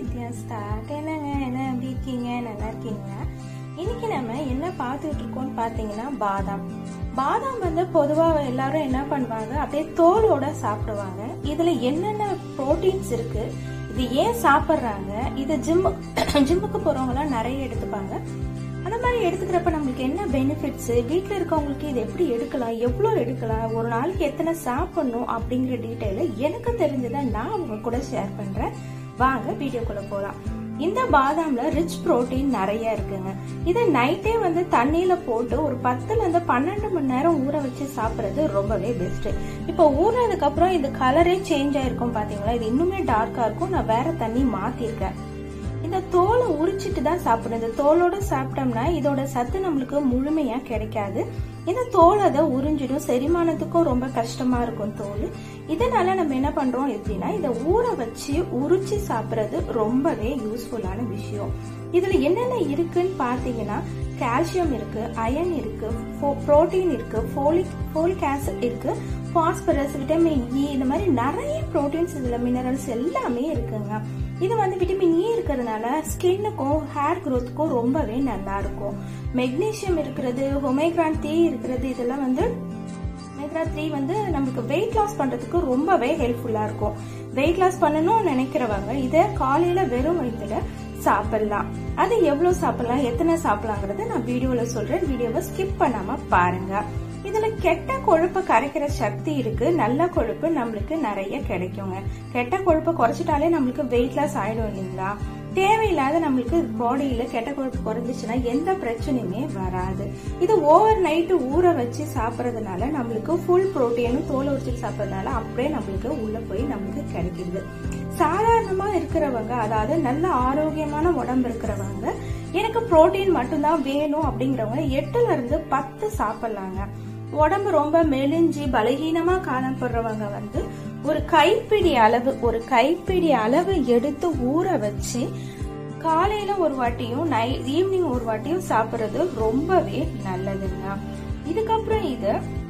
Nithya start என்னங்க என்ன எப்படி இருக்கீங்க நல்லா இருக்கீங்களா இன்னைக்கு நம்ம என்ன பார்த்துட்டு இருக்கோம்னு பார்த்தீங்கன்னா பாதாம் பாதாம் வந்து பொதுவாக எல்லாரும் என்ன பண்ணுவாங்க அப்படியே தோலோட சாப்பிடுவாங்க இதுல என்னென்ன ப்ரோட்டீன்ஸ் இருக்கு இது ஏன் சாப்பிட்றாங்க இது ஜிம்மு ஜிம்முக்கு போறவங்கலாம் நிறைய எடுத்துப்பாங்க அந்த மாதிரி எடுத்துக்கிறப்ப நம்மளுக்கு என்ன பெனிஃபிட்ஸ் வீட்டில் இருக்கவங்களுக்கு இது எப்படி எடுக்கலாம் எவ்வளோ எடுக்கலாம் ஒரு நாளைக்கு எத்தனை சாப்பிடணும் அப்படிங்கிற டீட்டெயில எனக்கு தெரிஞ்சதை நான் உங்க கூட ஷேர் பண்றேன் வாங்க வீடியோக்குள்ள போகலாம் இந்த பாதாம்ல ரிச் புரோட்டீன் நிறைய இருக்குங்க இதை நைட்டே வந்து தண்ணியில போட்டு ஒரு பத்துல இருந்து பன்னெண்டு மணி நேரம் ஊற வச்சு சாப்பிடுறது ரொம்பவே பெஸ்ட் இப்போ ஊறினதுக்கு அப்புறம் இது கலரே சேஞ்ச் ஆயிருக்கும் பாத்தீங்களா இது இன்னுமே டார்க்கா இருக்கும் நான் வேற தண்ணி மாத்திருக்கேன் இந்த தோலை உரிச்சிட்டு தான் சாப்பிடணும் இந்த தோலோட சாப்பிட்டோம்னா இதோட சத்து நம்மளுக்கு முழுமையா கிடைக்காது இந்த தோல் அதை உறிஞ்சிடும் செரிமானத்துக்கும் ரொம்ப கஷ்டமா இருக்கும் தோல் இதனால நம்ம என்ன பண்றோம் எப்படின்னா இதை ஊற வச்சு உரிச்சு சாப்பிடுறது ரொம்பவே யூஸ்ஃபுல்லான விஷயம் இதுல என்னென்ன இருக்குன்னு பாத்தீங்கன்னா கால்சியம் இருக்கு அயன் இருக்கு புரோட்டீன் இருக்கு ஃபோலிக் ஃபோலிக் ஆசிட் இருக்கு பாஸ்பரஸ் விட்டமின் இ இந்த மாதிரி நிறைய ப்ரோட்டீன்ஸ் இதுல மினரல்ஸ் எல்லாமே இருக்குங்க இது வந்து விட்டமின் இ இருக்கிறதுனால ஸ்கின்னுக்கும் ஹேர் க்ரோத்துக்கும் ரொம்பவே நல்லா இருக்கும் மெக்னீசியம் இருக்கிறது ஒமேக்ரான் டி இருக்கிறது இதெல்லாம் வந்து ஒமேக்ரா த்ரீ வந்து நமக்கு வெயிட் லாஸ் பண்றதுக்கு ரொம்பவே ஹெல்ப்ஃபுல்லா இருக்கும் வெயிட் லாஸ் பண்ணணும்னு நினைக்கிறவங்க இதை காலையில வெறும் வயிற்றுல சாப்பிடலாம் அது எவ்வளவு சாப்பிடலாம் எத்தனை சாப்பிடலாங்கிறத நான் வீடியோல சொல்றேன் வீடியோவை ஸ்கிப் பண்ணாம பாருங்க இதுல கெட்ட கொழுப்பை கரைக்கிற சக்தி இருக்கு நல்ல கொழுப்பு நம்மளுக்கு நிறைய கிடைக்குங்க கெட்ட கொழுப்பை குறைச்சிட்டாலே நம்மளுக்கு வெயிட் லாஸ் ஆயிடும் இல்லைங்களா தேவையில்லாத நம்மளுக்கு பாடியில கெட்ட கொழுப்பு குறைஞ்சிச்சுன்னா எந்த பிரச்சனையுமே வராது இது ஓவர் நைட்டு ஊற வச்சு சாப்பிட்றதுனால நம்மளுக்கு ஃபுல் ப்ரோட்டீனும் தோலை உரிச்சு சாப்பிட்றதுனால அப்படியே நம்மளுக்கு உள்ள போய் நம்மளுக்கு கிடைக்குது சாதாரணமா இருக்கிறவங்க அதாவது நல்ல ஆரோக்கியமான உடம்பு இருக்கிறவங்க எனக்கு புரோட்டீன் மட்டும்தான் வேணும் அப்படிங்கிறவங்க எட்டுல இருந்து பத்து சாப்பிடலாங்க உடம்பு ரொம்ப மெலிஞ்சி பலகீனமா காணப்படுறவங்க வந்து ஒரு கைப்பிடி அளவு ஒரு கைப்பிடி அளவு எடுத்து ஊற வச்சு காலையில ஒரு வாட்டியும் நை ஈவினிங் ஒரு வாட்டியும் சாப்பிடுறது ரொம்பவே நல்லதுங்க இதுக்கப்புறம் இத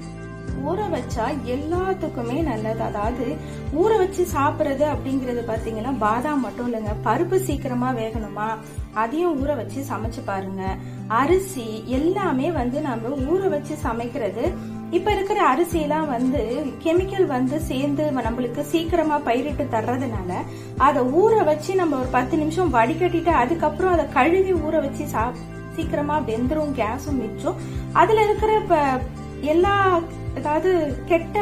ஊற வச்சா எல்லாத்துக்குமே நல்லது அதாவது ஊற வச்சு சாப்பிடுறது அப்படிங்கறது பாத்தீங்கன்னா பாதாம் மட்டும் இல்லைங்க பருப்பு சீக்கிரமா வேகணுமா அதையும் ஊற வச்சு சமைச்சு பாருங்க அரிசி எல்லாமே வந்து நம்ம ஊற வச்சு சமைக்கிறது இப்ப இருக்கிற அரிசி எல்லாம் வந்து கெமிக்கல் வந்து சேர்ந்து நம்மளுக்கு சீக்கிரமா பயிரிட்டு தர்றதுனால அதை ஊற வச்சு நம்ம ஒரு பத்து நிமிஷம் வடிகட்டிட்டு அதுக்கப்புறம் அதை கழுவி ஊற வச்சு சா சீக்கிரமா வெந்துரும் கேஸும் மிச்சம் அதுல இருக்கிற எல்லா அதாவது கெட்ட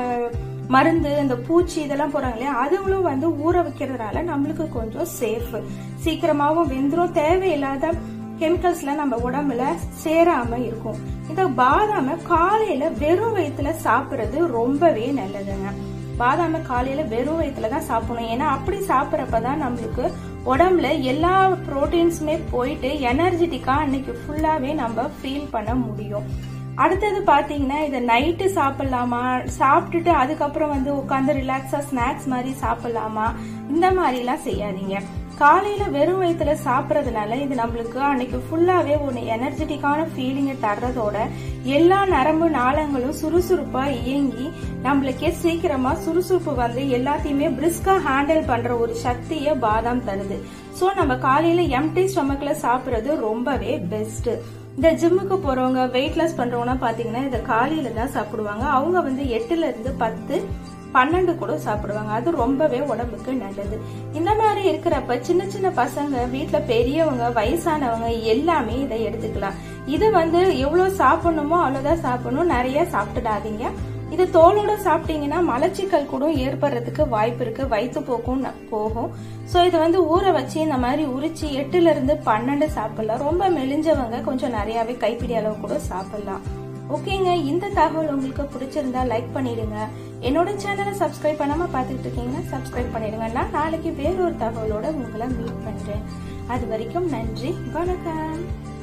மருந்து இந்த பூச்சி இதெல்லாம் போறாங்க இல்லையா அதுங்களும் வந்து ஊற வைக்கிறதுனால நம்மளுக்கு கொஞ்சம் சேஃப் சீக்கிரமாவும் வெந்துரும் தேவையில்லாத கெமிக்கல்ஸ்ல நம்ம உடம்புல சேராம இருக்கும் இந்த பாதாம காலையில வெறும் வயிற்றுல சாப்பிடுறது ரொம்பவே நல்லதுங்க பாதாம காலையில வெறும் வயிற்றுல தான் சாப்பிடணும் ஏன்னா அப்படி சாப்பிட்றப்பதான் நம்மளுக்கு உடம்புல எல்லா ப்ரோட்டீன்ஸுமே போயிட்டு எனர்ஜெட்டிக்கா அன்னைக்கு ஃபுல்லாவே நம்ம ஃபீல் பண்ண முடியும் அடுத்தது பாத்தீங்கன்னா இதை நைட்டு சாப்பிடலாமா சாப்பிட்டுட்டு அதுக்கப்புறம் வந்து உட்காந்து ரிலாக்ஸா ஸ்நாக்ஸ் மாதிரி சாப்பிடலாமா இந்த மாதிரி எல்லாம் செய்யாதீங்க காலையில வெறும் வயிற்றுல சாப்பிட்றதுனால இது நம்மளுக்கு அன்னைக்கு ஃபுல்லாவே ஒரு எனர்ஜெட்டிக்கான ஃபீலிங்கை தர்றதோட எல்லா நரம்பு நாளங்களும் சுறுசுறுப்பா இயங்கி நம்மளுக்கே சீக்கிரமா சுறுசுறுப்பு வந்து எல்லாத்தையுமே பிரிஸ்கா ஹேண்டில் பண்ற ஒரு சக்தியை பாதாம் தருது சோ நம்ம காலையில எம்டி ஸ்டொமக்ல சாப்பிடுறது ரொம்பவே பெஸ்ட் இந்த ஜிம்முக்கு போறவங்க வெயிட் லாஸ் பண்றவங்கன்னா பாத்தீங்கன்னா இதை காலையில தான் சாப்பிடுவாங்க அவங்க வந்து எட்டுல இருந்து பத்து பன்னெண்டு கூட சாப்பிடுவாங்க அது ரொம்பவே உடம்புக்கு நல்லது இந்த மாதிரி இருக்கிறப்ப சின்ன சின்ன பசங்க வீட்டுல பெரியவங்க வயசானவங்க எல்லாமே இதை எடுத்துக்கலாம் இது வந்து எவ்வளவு சாப்பிடணுமோ அவ்வளவுதான் சாப்பிடணும் நிறைய சாப்பிட்டுடாதீங்க இது தோலோட சாப்பிட்டீங்கன்னா மலச்சிக்கல் கூட ஏற்படுறதுக்கு வாய்ப்பு இருக்கு வயிற்று போக்கும் போகும் ஸோ இதை வந்து ஊற வச்சு இந்த மாதிரி உரிச்சு எட்டுல இருந்து பன்னெண்டு சாப்பிடலாம் ரொம்ப மெலிஞ்சவங்க கொஞ்சம் நிறையாவே கைப்பிடி அளவு கூட சாப்பிடலாம் ஓகேங்க இந்த தகவல் உங்களுக்கு பிடிச்சிருந்தா லைக் பண்ணிடுங்க என்னோட சேனலை சப்ஸ்கிரைப் பண்ணாம பார்த்துட்டு இருக்கீங்கன்னா சப்ஸ்கிரைப் பண்ணிடுங்க நான் நாளைக்கு வேறொரு தகவலோட உங்களை மீட் பண்றேன் அது வரைக்கும் நன்றி வணக்கம்